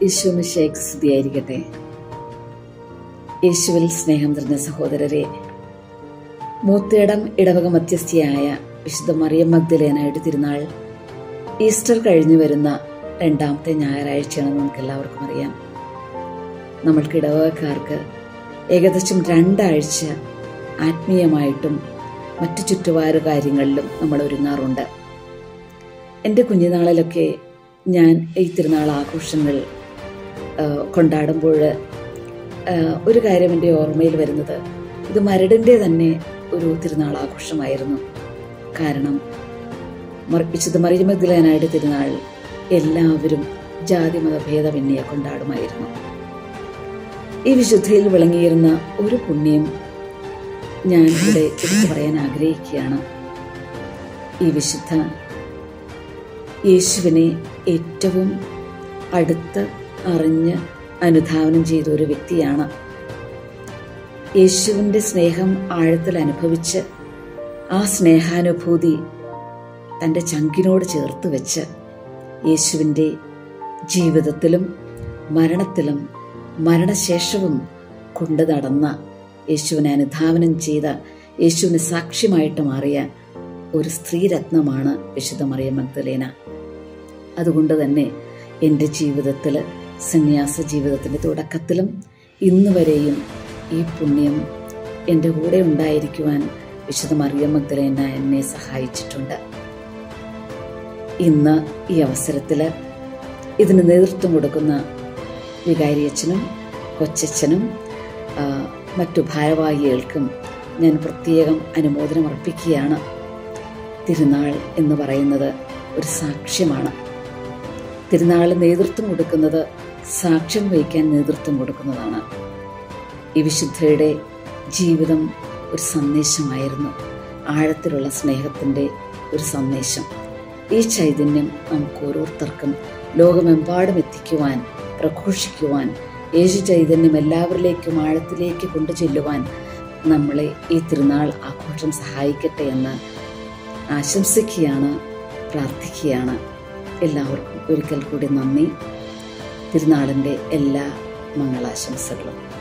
യേശുവിന് ഷേക്ക് സ്തുതിയായിരിക്കട്ടെ യേശുവിൽ സ്നേഹം നിറഞ്ഞ സഹോദരരെ മൂത്തേടം ഇടവക മധ്യസ്ഥയായ വിശുദ്ധ മറിയം മഗ്ദലേനായുടെ തിരുനാൾ ഈസ്റ്റർ കഴിഞ്ഞു വരുന്ന രണ്ടാമത്തെ ഞായറാഴ്ചയാണെന്ന് നമുക്ക് എല്ലാവർക്കും അറിയാം നമ്മൾക്ക് ഇടവകക്കാർക്ക് ഏകദേശം രണ്ടാഴ്ച ആത്മീയമായിട്ടും മറ്റു ചുറ്റുപാട് കാര്യങ്ങളിലും നമ്മൾ ഒരുങ്ങാറുണ്ട് എൻ്റെ കുഞ്ഞുനാളിലൊക്കെ ഞാൻ ഈ തിരുനാൾ ആഘോഷങ്ങൾ ആ, കൊണ്ടാടുമ്പോൾ ആ, ഒരു കാര്യം എൻ്റെ ഓർമ്മയിൽ വരുന്നത് ഇത് മരടിൻ്റെ തന്നെ ഒരു തിരുനാൾ ആഘോഷമായിരുന്നു കാരണം മർ- വിശുദ്ധ മറിയമഗ്ദലേനായുടെ തിരുനാൾ എല്ലാവരും ജാതിമത ഭേദമന്യേ കൊണ്ടാടുമായിരുന്നു ഈ വിശുദ്ധയിൽ വിളങ്ങിയിരുന്ന ഒരു പുണ്യം ഞാൻ ഇവിടെ എടുത്തു പറയാൻ ആഗ്രഹിക്കുകയാണ് ഈ വിശുദ്ധ യേശുവിനെ ഏറ്റവും അടുത്ത് അറിഞ്ഞ് അനുധാവനം ചെയ്ത ഒരു വ്യക്തിയാണ് യേശുവിൻ്റെ സ്നേഹം ആഴത്തിൽ അനുഭവിച്ച് ആ സ്നേഹാനുഭൂതി തൻ്റെ ചങ്കിനോട് ചേർത്ത് വെച്ച് യേശുവിൻ്റെ ജീവിതത്തിലും മരണത്തിലും മരണശേഷവും കൊണ്ടു നടന്ന യേശുവിനെ അനുധാവനം ചെയ്ത യേശുവിന് സാക്ഷ്യമായിട്ട് മാറിയ ഒരു സ്ത്രീരത്നമാണ് വിശുദ്ധ മറിയം മഗ്ദലേന അതുകൊണ്ട് തന്നെ എൻ്റെ ജീവിതത്തിൽ സന്യാസ ജീവിതത്തിൻ്റെ തുടക്കത്തിലും ഇന്ന് വരെയും ഈ പുണ്യം എൻ്റെ കൂടെ ഉണ്ടായിരിക്കുവാൻ വിശുദ്ധ മറിയം മഗ്ദലേന എന്നെ സഹായിച്ചിട്ടുണ്ട് ഇന്ന് ഈ അവസരത്തിൽ ഇതിന് നേതൃത്വം കൊടുക്കുന്ന വികാരിയച്ഛനും കൊച്ചച്ഛനും ആ, മറ്റു ഭാരവാഹികൾക്കും ഞാൻ പ്രത്യേകം അനുമോദനം അർപ്പിക്കുകയാണ് തിരുനാൾ എന്ന് പറയുന്നത് ഒരു സാക്ഷ്യമാണ് തിരുനാൾ നേതൃത്വം കൊടുക്കുന്നത് സാക്ഷ്യം വഹിക്കാൻ നേതൃത്വം കൊടുക്കുന്നതാണ് ഈ വിശുദ്ധയുടെ ജീവിതം ഒരു സന്ദേശമായിരുന്നു ആഴത്തിലുള്ള സ്നേഹത്തിൻ്റെ ഒരു സന്ദേശം ഈ ചൈതന്യം നമുക്ക് ഓരോരുത്തർക്കും ലോകമെമ്പാടും എത്തിക്കുവാൻ പ്രഘോഷിക്കുവാൻ യേശു ചൈതന്യം എല്ലാവരിലേക്കും ആഴത്തിലേക്ക് കൊണ്ടു ചെല്ലുവാൻ നമ്മളെ ഈ തിരുനാൾ ആഘോഷം സഹായിക്കട്ടെ എന്ന് ആശംസിക്കുകയാണ് പ്രാർത്ഥിക്കുകയാണ് എല്ലാവർക്കും ഒരിക്കൽ കൂടി നന്ദി തിരുനാളിൻ്റെ എല്ലാ മംഗളാശംസകളും